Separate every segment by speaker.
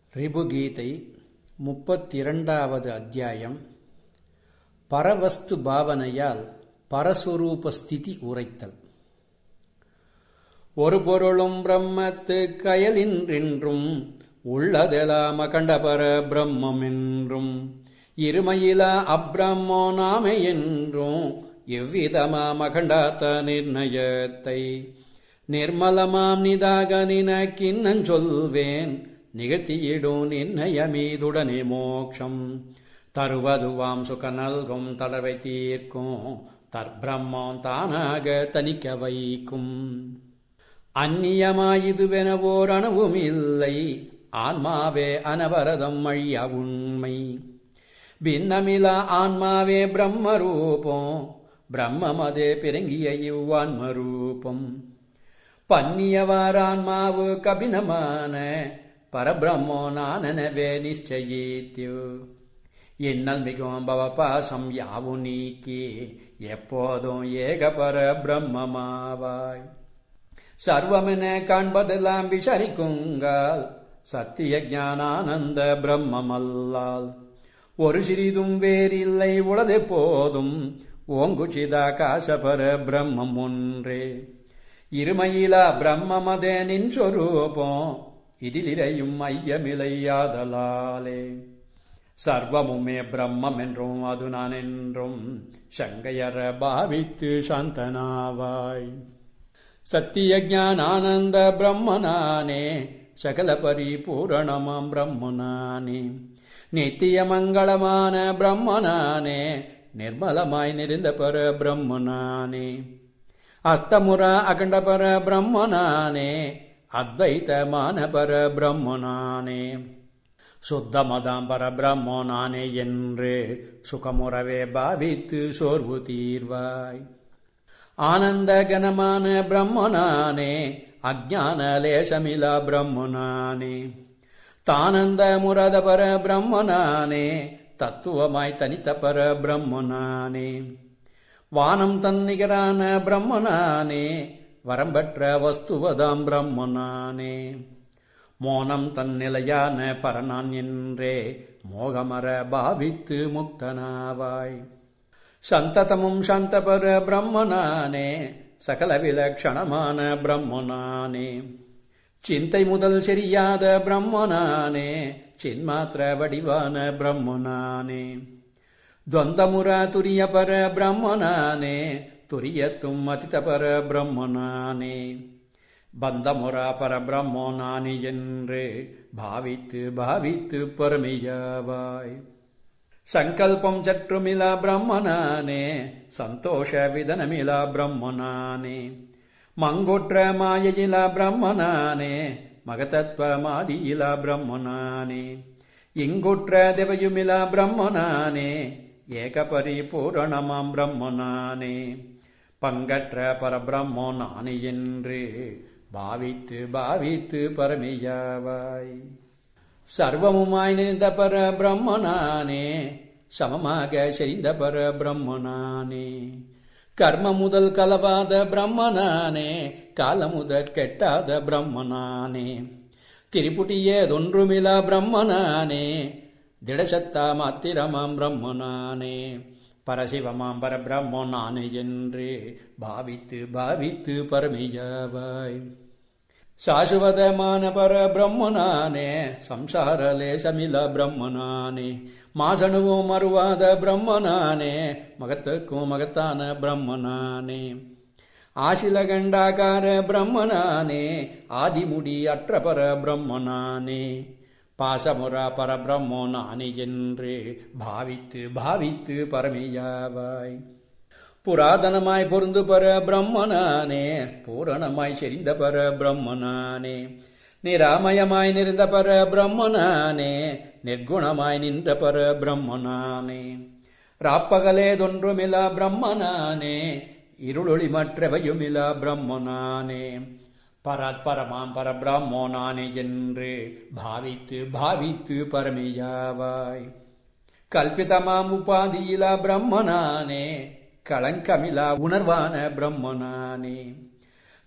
Speaker 1: ரிபுகீதை முப்பத்திரண்டாவது அத்தியாயம் பரவஸ்து பாவனையால் பரஸ்வரூபஸ்திதி உரைத்தல் ஒரு பொருளும் பிரம்மத்து கயலின்றின்றும் உள்ளதெலாம் அகண்டபர பிரம்மம் என்றும் இருமையிலா அப்பிரம்மோ நாமே என்றும் எவ்விதமாம் அகண்டாத்த நிர்ணயத்தை நிர்மலமாம் நிதாக நினக்கின்னஞ் சொல்வேன் நிகழ்த்தியிடும் நிர்ணயமீதுடனே மோக்ஷம் தருவதுவாம் சுக நல்கும் தளர்வை தீர்க்கும் தற்பிரம்மம் தானாக தனிக்க வைக்கும் அந்நியமாயிதுவெனவோர் அணுவும் இல்லை ஆன்மாவே அனவரதம் அழிய உண்மை பின்னமிலா ஆன்மாவே பிரம்மரூபம் பிரம்மமதே பிறங்கிய இவ்வான்மரூபம் பன்னியவாரான்மாவு கபினமான பரபிரம்மோ நானனவே நிச்சயித்யு இன்னல் மிகவும் பவபாசம் யாவு நீக்கி எப்போதும் ஏகபர பிரம்மமாவாய் சர்வமென காண்பதெல்லாம் விசாரிக்குங்கால் சத்திய ஞானானந்த பிரம்மமல்லால் ஒரு சிறிதும் வேறில்லை உளதே போதும் ஓங்குச்சிதாகாசபர பிரம்மம் ஒன்றே இருமையிலா பிரம்மமதே நின் சொரூபம் இதிலிரையும் ஐயமில்லையாதலாலே சர்வமுமே பிரம்மம் என்றும் அது நான் என்றும் சங்கையற பாவித்து சாந்தனாவாய் சத்திய ஞானானந்த பிரம்மனானே சகல பரிபூரணமாம் பிரம்மனானே நித்திய மங்களமான பிரம்மனானே நிர்மலமாய் நிறைந்த பர பிரம்மனானே அஸ்தமுரா அகண்டபர பிரம்மனானே அத்வைத்தமான பர பிரம்மனானே சுத்தமதாம் பர பிரம்மனானே என்று சுகமுறவே பாவித்து சோர்வு தீர்வாய் ஆனந்த கனமான பிரம்மனானே அஜான லேசமிலா பிரம்மனானே தானந்த முரத பர பிரம்மனானே தத்துவமாய் தனித்த பர பிரம்மனானே வானம் தன்னிகரான பிரம்மனானே வரம்பற்ற வஸ்துவதாம் பிரம்மனானே மோனம் தன்னிலையான பரனான் என்றே மோகமர பாவித்து முக்தனாவாய் சந்ததமும் சாந்தபர பிரம்மனானே சகல விலக்ஷணமான பிரம்மனானே சிந்தை முதல் சரியாத பிரம்மனானே சின்மாத்திர வடிவான பிரம்மனானே துவந்தமுற துரிய பர பிரம்மனானே துரியத்தும் அதித பர பிரம்மனானே பந்தமுறா பர பிரம்மனானி என்று பாவித்து பாவித்து பரமையாவாய் சங்கல்பம் சற்றுமிலா பிரம்மனானே சந்தோஷ விதனமிலா பிரம்மனானே மங்குற்ற மாயையிலா பிரம்மனானே மகதத்வமாதியிலா பிரம்மனானே இங்குற்ற தேவயுமிலா பிரம்மனானே ஏக பரிபூரணமாம் பிரம்மனானே பங்கற்ற பரபிரம்மோ நானே என்று பாவித்து பாவித்து பரமையாவாய் சர்வமுமாய் நிறைந்த பர பிரம்மனானே சமமாக செறிந்த பர பிரம்மனானே கர்ம முதல் கலவாத பிரம்மனானே காலமுதற் கெட்டாத பிரம்மனானே திரிபுட்டியதொன்றுமிலா பிரம்மனானே திடசத்தா மாத்திரமாம் பிரம்மனானே பரசிவமாம் பரபிரம்மோ நானே என்று பாவித்து பாவித்து பரமையாவாய் சாசுவதமான பர பிரம்மனானே சம்சாரலேசமில பிரம்மனானே மாசணுவும் மறுவாத பிரம்மனானே மகத்துக்கும் மகத்தான பிரம்மனானே ஆசிலகண்டாகார பிரம்மனானே ஆதிமுடி அற்ற பர பிரம்மனானே பாசமுரா பரபிரம்மோ நானே என்று பாவித்து பாவித்து பரமையாவாய் புராதனமாய் பொருந்து பர பிரம்மனானே பூரணமாய் செறிந்த பர பிரம்மனானே நிராமயமாய் நிறைந்த பர பிரம்மனானே நிர்குணமாய் நின்ற பர பிரம்மனானே ராப்பகலேதொன்றுமிலா பிரம்மனானே இருளொளி மற்றவையுமிலா பிரம்மனானே பராத்பரமாம் பரபிரம்மோ நானே என்று பாவித்து பாவித்து பரமையாவாய் கல்பிதமாம் உபாதியிலா பிரம்மனானே களங்கமிலா உணர்வான பிரம்மனானே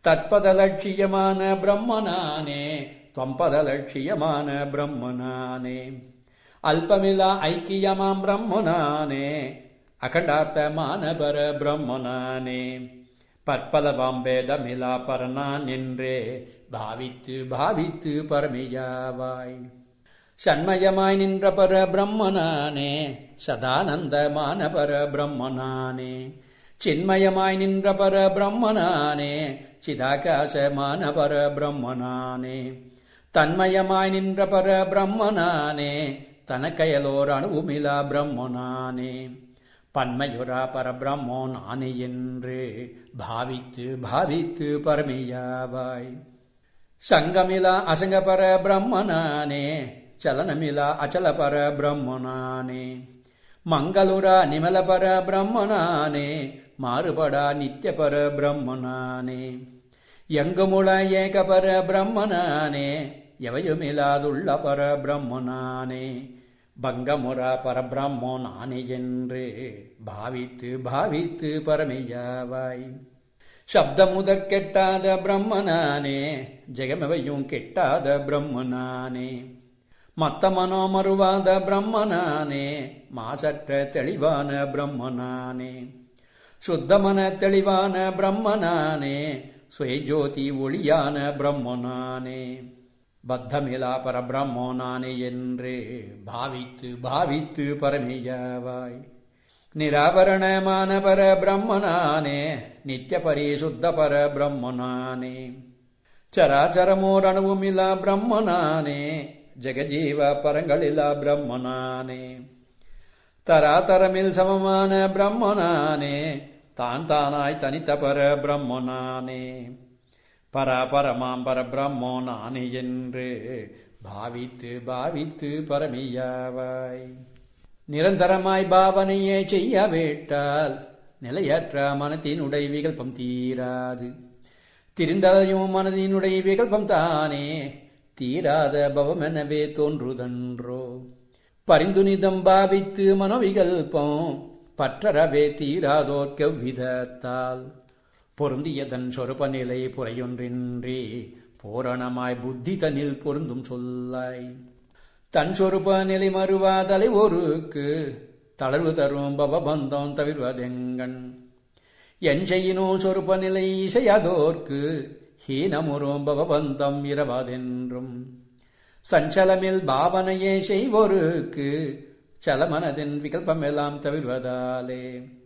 Speaker 1: தத்பதலட்சியமான பிரம்மனானே தொம்பதலட்சியமான பிரம்மனானே அல்பமிலா ஐக்கியமாம் பிரம்மனானே அகண்டார்த்தமான பர பிரம்மனானே பற்பலவாம் வேதமிலா பரனான் என்றே பாவித்து பாவித்து பரமையாவாய் சண்மயமாய் நின்ற பர பிரம்மனானே சதானந்தமான பர பிரம்மனானே சின்மயமாய் நின்ற பர பிரம்மனானே சிதாகாசமான பர பிரம்மனானே தன்மயமாய் நின்ற பர பிரம்மனானே தனக்கயலோர் அணுவுமிலா பிரம்மனானே பன்மையுரா பரபிரம்மோ நானே என்று பாவித்து பாவித்து பரமையாவாய் சங்கமிலா அசங்க பர பிரம்மனானே చలనమిలా అచల పర బ్రహ్మనానే మంగళురా నిమల పర బ్రహ్మనానే మారుపడా నిత్య పర బ్రహ్మనానే యంగముళ ఏక పర బ్రహ్మనానే எவையுமிலாதுள்ள பர பிரம்மனானே பங்கமுற பரபிரம்மோ நானே என்று பாவித்து பாவித்து பரமையாவாய் சப்தமுதற் கெட்டாத பிரம்மனானே ஜெகமவையும் கெட்டாத பிரம்மனானே மத்த மனோமருவாத பிரம்மனானே மாசற்ற தெளிவான பிரம்மனானே சுத்தமன தெளிவான பிரம்மனானே சுயஜோதி ஒளியான பிரம்மனானே பத்தமிலா பரபிரம்மோ நானே என்று பாவித்து பாவித்து பரமையாவாய் நிராபரணமான பர பிரம்மனானே நித்திய பரிசுத்த பர பிரம்மனானே ಚರಾಚರಮೂರಣವುಮಿಲ್ಲ ಬ್ರಹ್ಮನಾನೇ ಜಗಜೀವ ಪರಂಗಳಿಲ್ಲ ಬ್ರಹ್ಮನಾನೇ தராதரமில் சமமான பிரம்மனானே தான் தானாய் தனித்த பர பிரம்மனானே பராபரமாம் பரபிரம்மோ நானே என்று பாவித்து பாவித்து பரமியாவாய் நிரந்தரமாய் பாவனையே செய்ய வேட்டால் நிலையற்ற மனத்தினுடைய விகல்பம் தீராது திரிந்ததையும் மனதினுடைய விகல்பம் தானே தீராத பவமெனவே தோன்றுதன்றோ பரிந்துனிதம் பாவித்து மனோவிகல்பம் பற்றறவே தீராதோர்க்கெவ்விதத்தால் பொருந்தியதன் சொருப நிலை புறையொன்றின்றி பூரணமாய் புத்தி தனில் பொருந்தும் சொல்லாய் தன் சொருப நிலை மறுவாதலை ஒருக்கு தளர்வு தரும் பவபந்தம் தவிர்வதெங்கண் என் செய்யினோ சொருப நிலை இசையாதோர்க்கு ஹீனமுறும் பவபந்தம் இரவாதென்றும் சஞ்சலமில் பாவனையே செய்வோருக்கு சலமனதின் விகல்பமெல்லாம் தவிர்வதாலே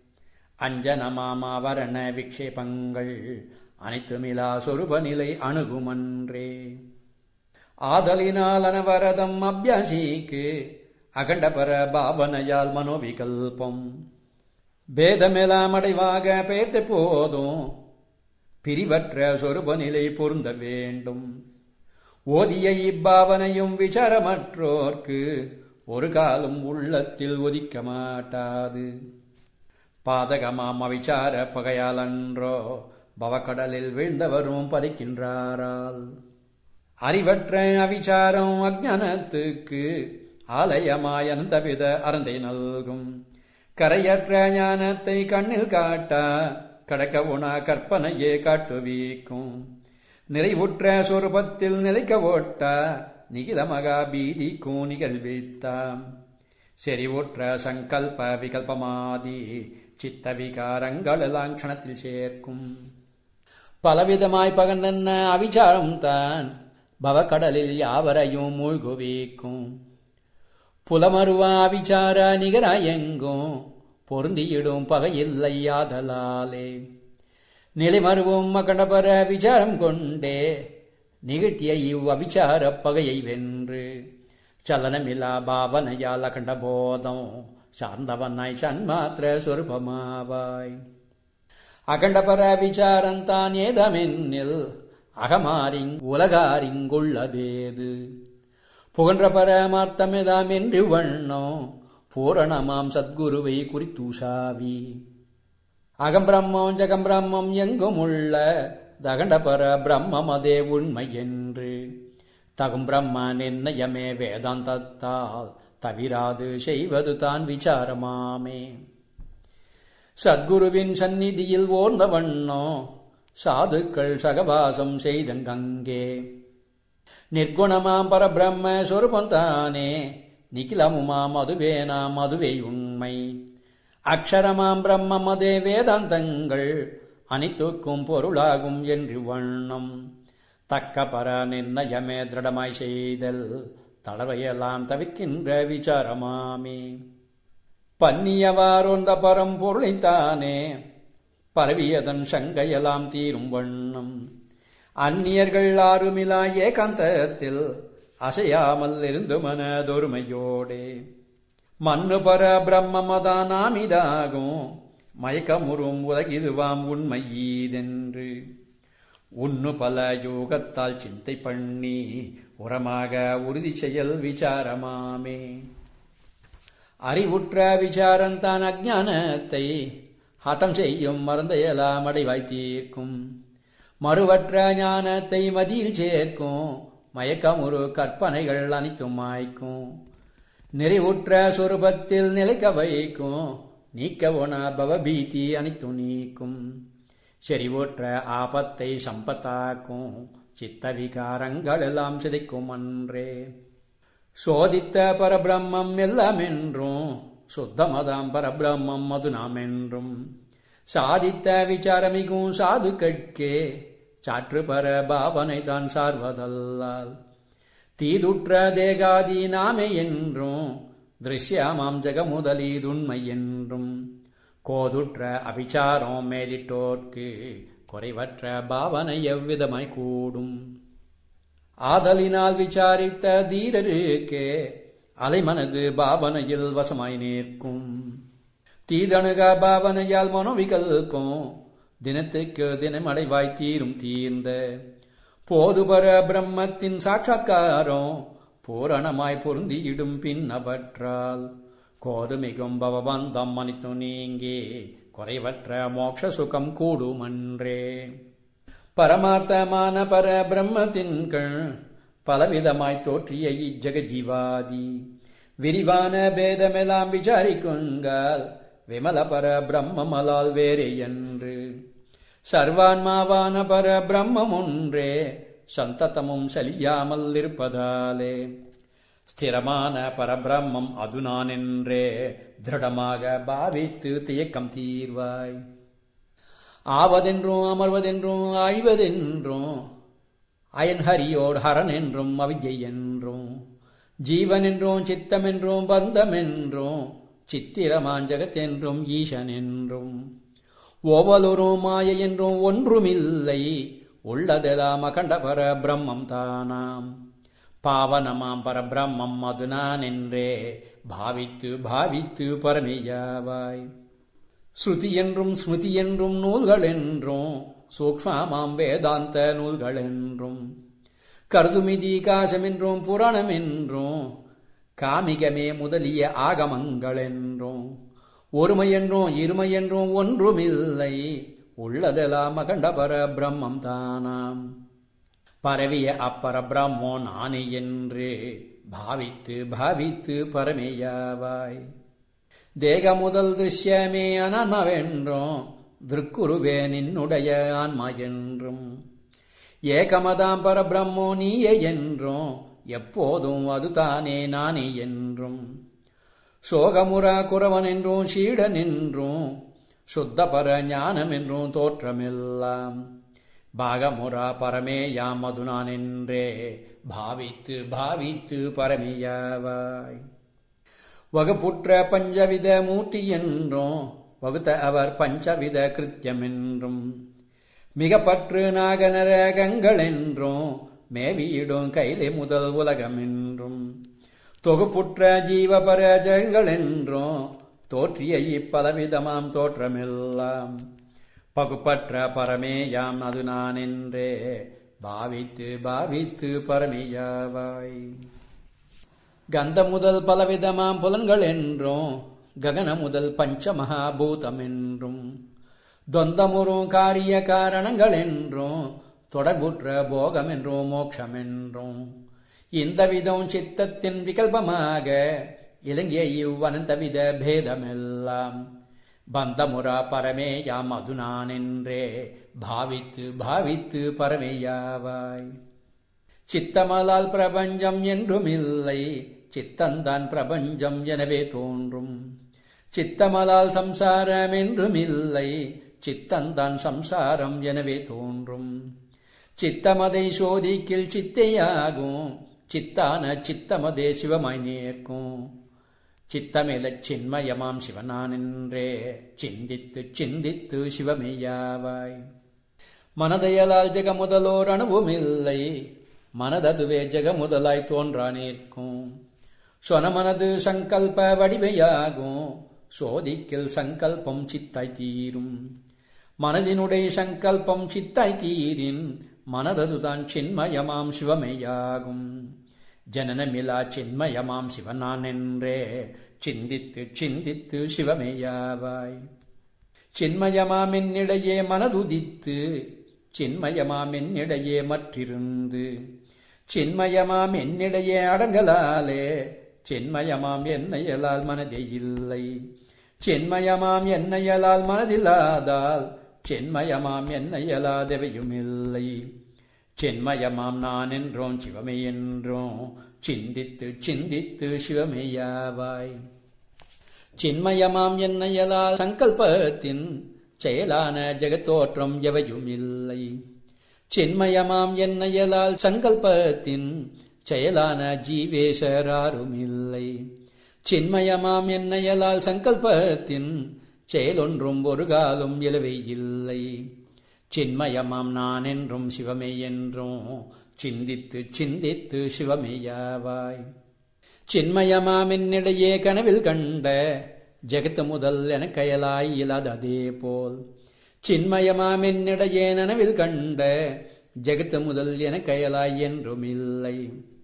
Speaker 1: அஞ்சனமாமாவரண விக்ஷேபங்கள் அனைத்துமிலா சொருப நிலை அணுகுமன்றே ஆதலினால் அனவரதம் அபியாசிக்கு அகண்டபர பாவனையால் மனோவிகல்பம் பேதமெல்லாம் அடைவாக பெயர்த்த போதும் பிரிவற்ற சொருப நிலை பொருந்த வேண்டும் ஓதிய இப்பாவனையும் விசாரமற்றோர்க்கு ஒரு காலம் உள்ளத்தில் ஒதிக்க மாட்டாது பாதகமாம் அவிச்சார பகையால் அன்றோ பவக்கடலில் வீழ்ந்தவரும் பதிக்கின்றாரால் அறிவற்ற அவிச்சாரம் அஜானத்துக்கு ஆலயமாய் அனந்தவித அறந்தை நல்கும் கரையற்ற ஞானத்தை கண்ணில் காட்டா கடக்க உணா கற்பனையே காட்டுவீக்கும் நிறைவுற்ற சொருபத்தில் நிலைக்க ஓட்டா நிகில மகா பீதிக்கும் நிகழ்வித்தாம் செறிவுற்ற சங்கல்ப விகல்பமாதி சித்த விகாரங்கள் எல்லாம் க்ஷணத்தில் சேர்க்கும் பலவிதமாய் பகர்ந்தன்ன அவிச்சாரம் தான் பவக்கடலில் யாவரையும் மூழ்குவிக்கும் புலமருவா அவிச்சார நிகராயெங்கும் பொருந்தியிடும் பகையில்லை யாதலாலே நிலைமருவும் மகண்டபர விசாரம் கொண்டே நிகழ்த்திய இவ் அவிச்சார பகையை வென்று சலனமில்லா பாவனையால் அகண்ட போதம் சார்ந்தவனாய் சன்மாத்திர சொருபமாவாய் அகண்டபர விசாரந்தான் ஏதமென்னில் அகமாரிங் உலகாரிங்குள்ளதேது புகன்ற பரமார்த்தமெதாம் என்று வண்ணம் பூரணமாம் சத்குருவை குறித்தூசாவி அகம் பிரம்மம் ஜகம் பிரம்மம் எங்கும் உள்ள தகண்ட பர பிரம்மம் அதே உண்மை என்று தகும் பிரம்ம நிர்ணயமே வேதாந்தத்தால் தவிராது செய்வது தான் விசாரமாமே சத்குருவின் சந்நிதியில் ஓர்ந்த வண்ணம் சாதுக்கள் சகவாசம் செய்தங்கங்கே நிர்குணமாம் பரபிரம்ம சொருபந்தானே நிகிலமுமாம் அதுவேனாம் அதுவே உண்மை அக்ஷரமாம் பிரம்மம் அதே வேதாந்தங்கள் அனைத்துக்கும் பொருளாகும் என்று வண்ணம் தக்க பர நிர்ணயமே திருடமாய் செய்தல் தளவையெல்லாம் தவிர்க்கின்ற விசாரமாமே பன்னியவாறொந்த பரம் பொருளைத்தானே பரவியதன் சங்கையெல்லாம் தீரும் வண்ணம் அந்நியர்கள் ஆறுமிலா ஏகாந்தத்தில் அசையாமல் இருந்து மனதொருமையோடே மண்ணு பர பிரம்மமதானாமிதாகும் மயக்கமுறும் உலகிதுவாம் உண்மை ஈதென்று உன்னு பல யோகத்தால் சிந்தை பண்ணி உரமாக உறுதி செயல் விசாரமாமே அறிவுற்ற விசாரந்தான் அஜானத்தை ஹதம் செய்யும் மறந்தையெல்லாம் அடைவாய் தீர்க்கும் மறுவற்ற ஞானத்தை மதியில் சேர்க்கும் மயக்கமுறு கற்பனைகள் அனைத்தும் மாய்க்கும் நிறைவுற்ற சொரூபத்தில் நிலைக்க வைக்கும் நீக்க ஒன பவபீதி அனைத்தும் நீக்கும் செறிவுற்ற ஆபத்தை சம்பத்தாக்கும் சித்த விகாரங்கள் எல்லாம் சிதைக்கும் அன்றே சோதித்த பரபிரம்மம் எல்லாம் என்றும் சுத்தமதாம் பரபிரம்மம் அது நாம் என்றும் சாதித்த விசாரமிகும் சாது கட்கே சாற்று பர பாவனை தான் சார்வதல்லால் தீதுற்ற தேகாதி நாமே என்றும் திருஷ்யமாம் ஜெகமுதலீதுண்மை என்றும் கோதுற்ற அபிச்சாரம் மேலிட்டோர்க்கு குறைவற்ற பாவனை எவ்விதமாய் கூடும் ஆதலினால் விசாரித்த தீரருக்கே அலைமனது பாவனையில் வசமாய் நிற்கும் தீதணுக பாவனையால் மனோவிகல்பம் தினத்துக்கு தினம் அடைவாய் தீரும் தீர்ந்த போதுபர பிரம்மத்தின் சாட்சா்காரம் பூரணமாய் பொருந்தியிடும் பின் அவற்றால் கோதுமிகும் பவபந்தம் மனித்து நீங்கி குறைவற்ற மோட்ச சுகம் கூடுமன்றே பரமார்த்தமான பர பிரம்மத்தின் கண் பலவிதமாய் தோற்றிய இஜகஜீவாதி விரிவான பேதமெல்லாம் விசாரிக்குங்கால் விமல பர பிரம்மமலால் வேறே என்று சர்வான்மாவான பர பிரம்மம் ஒன்றே சந்ததமும் சலியாமல் இருப்பதாலே ஸ்திரமான பரபிரம்மம் அது நான் என்றே திருடமாக பாவித்து தியக்கம் தீர்வாய் ஆவதென்றும் அமர்வதென்றும் ஆய்வதென்றும் அயன் ஹரியோடு ஹரன் என்றும் அவிஜை என்றும் ஜீவன் என்றும் சித்தம் என்றும் பந்தம் என்றும் சித்திரமாஞ்சகத் என்றும் ஈசன் என்றும் ஓவலொரும் மாய என்றும் ஒன்றுமில்லை உள்ளதெல்லாம் அகண்ட பர பிரம்மம் தானாம் பாவனமாம் பரபிரம்மம் அது நான் என்றே பாவித்து பாவித்து பரமேயாவாய் ஸ்ருதி என்றும் ஸ்மிருதி என்றும் நூல்கள் என்றும் சூக்ஷ்மமாம் வேதாந்த நூல்கள் என்றும் கருதுமிதி காசம் என்றும் புராணம் என்றும் காமிகமே முதலிய ஆகமங்கள் என்றும் ஒருமை என்றும் இருமை என்றும் ஒன்றுமில்லை உள்ளதெல்லாம் அகண்ட பர பிரம்மம் தானாம் பரவிய அப்பர பிரம்மோ நானே என்று பாவித்து பாவித்து பரமேயாவாய் தேக முதல் திருஷ்யமே அனான்மாவென்றும் திருக்குருவே நின்னுடைய ஆன்மா என்றும் ஏகமதாம் பரபிரம்மோ நீயே என்றும் எப்போதும் அதுதானே நானே என்றும் சோகமுரா குறவன் என்றும் சீடன் என்றும் சுத்த பர ஞானம் என்றும் தோற்றமெல்லாம் பாகமுரா பரமேயாம் அது நான் என்றே பாவித்து பாவித்து பரமேயாவாய் வகுப்புற்ற பஞ்சவித மூர்த்தி என்றும் வகுத்த அவர் பஞ்சவித கிருத்தியம் என்றும் மிக பற்று நாகநரகங்கள் என்றும் மேவியிடும் கைலை முதல் உலகம் என்றும் தொகுப்புற்ற ஜீவபர ஜகங்கள் என்றும் தோற்றிய இப்பலவிதமாம் தோற்றமெல்லாம் பகுப்பற்ற பரமேயாம் அது நான் என்றே பாவித்து பாவித்து பரமேயாவாய் கந்த முதல் பலவிதமாம் புலன்கள் என்றும் ககன முதல் பஞ்சமகாபூதம் என்றும் தொந்தமுறும் காரிய காரணங்கள் என்றும் தொடர்புற்ற போகம் என்றும் மோட்சம் என்றும் இந்த விதம் சித்தத்தின் விகல்பமாக இலங்கிய இவ்வனந்தவித பேதமெல்லாம் பந்தமுரா பரமேயாம் அது நான் என்றே பாவித்து பாவித்து பரமேயாவாய் சித்தமலால் பிரபஞ்சம் என்றும் இல்லை சித்தந்தான் பிரபஞ்சம் எனவே தோன்றும் சித்தமலால் சம்சாரம் என்றும் இல்லை சித்தந்தான் சம்சாரம் எனவே தோன்றும் சித்தமதை சோதிக்கில் சித்தையாகும் சித்தான சித்தமதே சிவமாய் நேர்க்கும் சித்தமேல சின்மயமாம் சிவனானென்றே சிந்தித்து சிந்தித்து சிவமேயாவாய் மனதையலால் ஜெக முதலோர் அணுவுமில்லை மனததுவே ஜெக முதலாய் தோன்றா நிற்கும் சொனமனது சங்கல்ப வடிவையாகும் சோதிக்கில் சங்கல்பம் சித்தாய் தீரும் மனதினுடைய சங்கல்பம் சித்தாய் தீரின் மனததுதான் சின்மயமாம் சிவமேயாகும் ஜனனமிலா சின்மயமாம் சிவனான் என்றே சிந்தித்து சிந்தித்து சிவமேயாவாய் சின்மயமாம் என்னிடையே மனதுதித்து சின்மயமாம் என்னிடையே மற்றிருந்து சின்மயமாம் என்னிடையே அடங்கலாலே சின்மயமாம் என்னையலால் மனதே இல்லை சின்மயமாம் என்னையலால் மனதில்லாதால் சின்மயமாம் என்னையலாதவையும் இல்லை சின்மயமாம் நான் என்றோம் சிவமே என்றோம் சிந்தித்து சிந்தித்து சிவமேயாவாய் சின்மயமாம் என்னையலால் சங்கல்பத்தின் செயலான ஜெகத்தோற்றம் எவையும் இல்லை சின்மயமாம் என்னையலால் சங்கல்பத்தின் செயலான ஜீவேசராரும் இல்லை சின்மயமாம் என்னையலால் சங்கல்பத்தின் செயலொன்றும் ஒரு காலும் இலவை இல்லை சின்மயமாம் நான் என்றும் சிவமே என்றும் சிந்தித்து சிந்தித்து சிவமேயாவாய் சின்மயமாம் என்னிடையே கனவில் கண்ட ஜெகத்து முதல் என கயலாய் இல்லாத அதே போல் சின்மயமாம் என்னிடையே நனவில் கண்ட ஜெகத்து முதல் என கயலாய் என்றும் இல்லை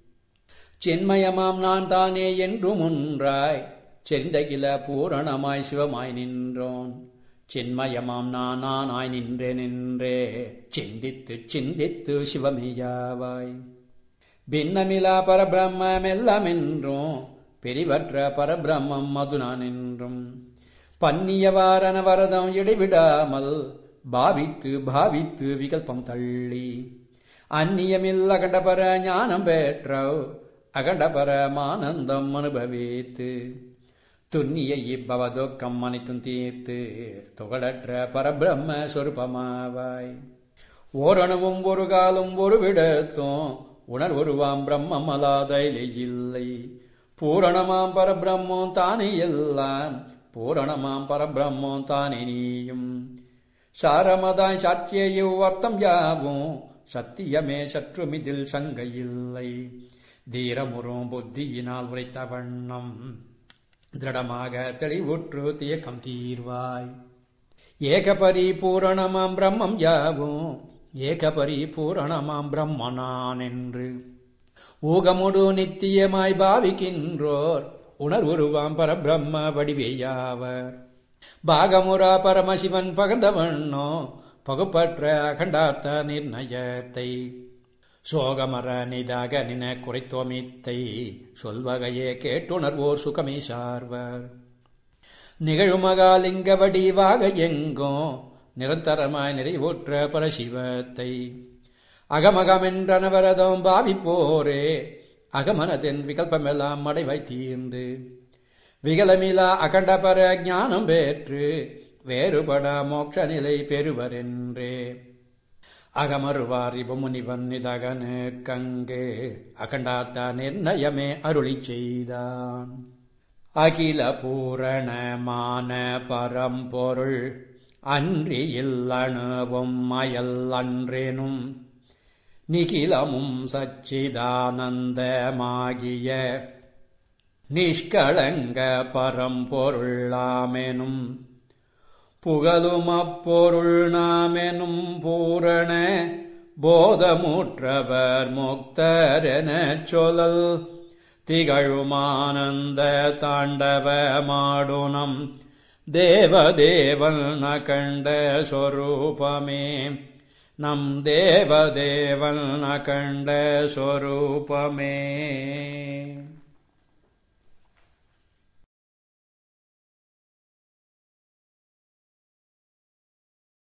Speaker 1: சின்மயமாம் நான் தானே என்றும் ஒன்றாய் செறிந்தகில பூரணமாய் சிவமாய் நின்றோன் சின்மயமாம் நான் நானாய் நின்றேன் என்றே சிந்தித்து சிந்தித்து சிவமேயாவாய் பின்னமிலா பரபிரம்மம் எல்லாம் என்றும் பெரிவற்ற பரபிரம்மம் அது நான் என்றும் பன்னியவாரன வரதம் இடைவிடாமல் பாவித்து பாவித்து விகல்பம் தள்ளி அந்நியமில் அகண்டபர ஞானம் பெற்றோ அகண்டபரமானந்தம் அனுபவித்து துன்னிய இப்பவதுக்கம் அனைத்தும் தீர்த்து துகளற்ற பரபிரம்ம சொருபமாவாய் ஓரணவும் ஒரு காலும் ஒரு விடத்தும் உணர்வுருவாம் பிரம்மம் அலாதையிலே இல்லை பூரணமாம் பரபிரம்மம் தானே எல்லாம் பூரணமாம் பரபிரம்மம் தானே நீயும் சாரமதாய் சாற்றிய இவ்வர்த்தம் யாவும் சத்தியமே சற்றுமிதில் சங்கையில்லை தீரமுறும் புத்தியினால் உரைத்த வண்ணம் திருடமாக தெளிவுற்று தியக்கம் தீர்வாய் ஏகபரி பூரணமாம் பிரம்மம் யாவும் ஏகபரி பூரணமாம் பிரம்மனான் என்று ஊகமுடு நித்தியமாய் பாவிக்கின்றோர் உணர்வுருவாம் பரபிரம்ம வடிவேயாவர் பாகமுரா பரமசிவன் பகந்தவண்ணோ பகுப்பற்ற அகண்டார்த்த நிர்ணயத்தை சோகமர நிதாக நின குறைத்தோமித்தை சொல்வகையே கேட்டுணர்வோர் சுகமே சார்வர் நிகழுமகாலிங்க வடிவாக எங்கோ நிரந்தரமாய் நிறைவுற்ற பரசிவத்தை அகமகமென்றனவரதம் பாவிப்போரே அகமனதின் விகல்பமெல்லாம் அடைவாய் தீர்ந்து விகலமிலா அகண்டபர ஞானம் பெற்று வேறுபட மோட்ச நிலை பெறுவரென்றே அகமருவார் இபமுனிவன் இதகனு கங்கு அகண்டாத்த நிர்ணயமே அருளி செய்தான் அகில பூரணமான பரம்பொருள் அன்றி இல்லணுவும் மயல் அன்றேனும் நிகிலமும் சச்சிதானந்தமாகிய நிஷ்களங்க பரம்பொருளாமெனும் புகழும் அப்பொருள் நாமெனும் பூரண போதமுற்றவர் முக்தரெனச் சொல்லல் திகழுமானந்த தாண்டவ மாடுனம் தேவதேவன் நகண்ட சொரூபமே நம் தேவதேவன் நகண்ட சொரூபமே